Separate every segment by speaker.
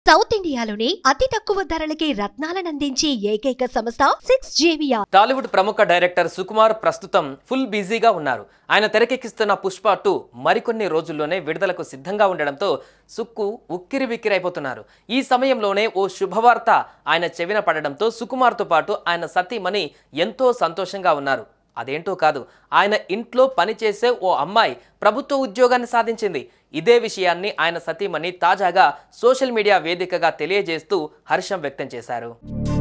Speaker 1: south ఇండియాలోనే అతి తక్కువ ధరలకి రత్నాలనందించే ఏకైక సంస్థ సిక్స్ జేవియా
Speaker 2: టాలీవుడ్ ప్రముఖ డైరెక్టర్ సుకుమార్ ప్రస్తుతం ఫుల్ బిజీగా ఉన్నారు ఆయన తెరకెక్కిస్తున్న పుష్ప టూ మరికొన్ని రోజుల్లోనే విడుదలకు సిద్ధంగా ఉండడంతో సుక్కు ఉక్కిరి బిక్కిరి అయిపోతున్నారు ఈ సమయంలోనే ఓ శుభవార్త ఆయన చెవిన పడడంతో సుకుమార్తో పాటు ఆయన సతీమణి ఎంతో సంతోషంగా ఉన్నారు అదేంటో కాదు ఆయన ఇంట్లో పనిచేసే ఓ అమ్మాయి ప్రభుత్వ ఉద్యోగాన్ని సాధించింది ఇదే విషయాన్ని ఆయన సతీమణి తాజాగా సోషల్ మీడియా వేదికగా తెలియజేస్తూ హర్షం వ్యక్తం చేశారు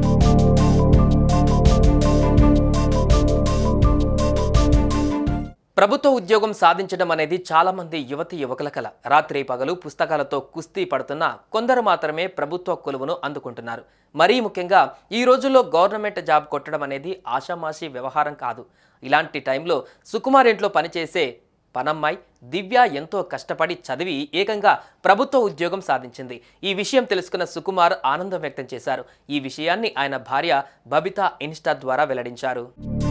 Speaker 2: ప్రభుత్వ ఉద్యోగం సాధించడం అనేది చాలా మంది యువతి యువకుల కల రాత్రి పగలు పుస్తకాలతో కుస్తీ పడుతున్న కొందరు మాత్రమే ప్రభుత్వ కొలువును అందుకుంటున్నారు మరీ ముఖ్యంగా ఈ రోజుల్లో గవర్నమెంట్ జాబ్ కొట్టడం అనేది ఆషామాషి వ్యవహారం కాదు ఇలాంటి టైంలో సుకుమార్ ఇంట్లో పనిచేసే పనమ్మాయి దివ్య ఎంతో కష్టపడి చదివి ఏకంగా ప్రభుత్వ ఉద్యోగం సాధించింది ఈ విషయం తెలుసుకున్న సుకుమార్ ఆనందం వ్యక్తం చేశారు ఈ విషయాన్ని ఆయన భార్య బబితా ఇన్స్టా ద్వారా వెల్లడించారు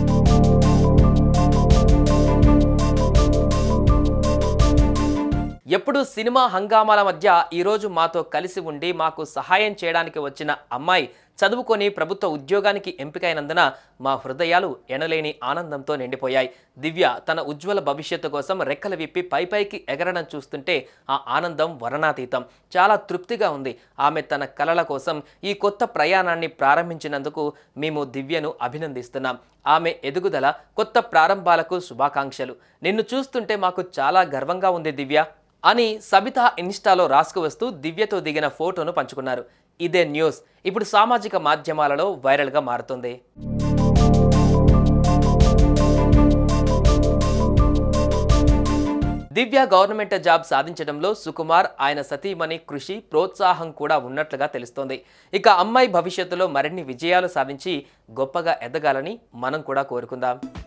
Speaker 2: ఎప్పుడు సినిమా హంగామాల మధ్య ఈరోజు మాతో కలిసి ఉండి మాకు సహాయం చేయడానికి వచ్చిన అమ్మాయి చదువుకొని ప్రభుత్వ ఉద్యోగానికి ఎంపికైనందున మా హృదయాలు ఎనలేని ఆనందంతో నిండిపోయాయి దివ్య తన ఉజ్వల భవిష్యత్తు కోసం రెక్కలు విప్పి పై పైకి ఎగరడం చూస్తుంటే ఆ ఆనందం వర్ణాతీతం చాలా తృప్తిగా ఉంది ఆమె తన కలల కోసం ఈ కొత్త ప్రయాణాన్ని ప్రారంభించినందుకు మేము దివ్యను అభినందిస్తున్నాం ఆమె ఎదుగుదల కొత్త ప్రారంభాలకు శుభాకాంక్షలు నిన్ను చూస్తుంటే మాకు చాలా గర్వంగా ఉంది దివ్య అని సబిత ఇన్స్టాలో రాసుకువస్తూ దివ్యతో దిగిన ఫోటోను పంచుకున్నారు ఇదే న్యూస్ ఇప్పుడు సామాజిక మాధ్యమాలలో వైరల్గా మారుతుంది దివ్య గవర్నమెంట్ జాబ్ సాధించడంలో సుకుమార్ ఆయన సతీమణి కృషి ప్రోత్సాహం కూడా ఉన్నట్లుగా తెలుస్తోంది ఇక అమ్మాయి భవిష్యత్తులో మరిన్ని విజయాలు సాధించి గొప్పగా ఎదగాలని మనం కూడా కోరుకుందాం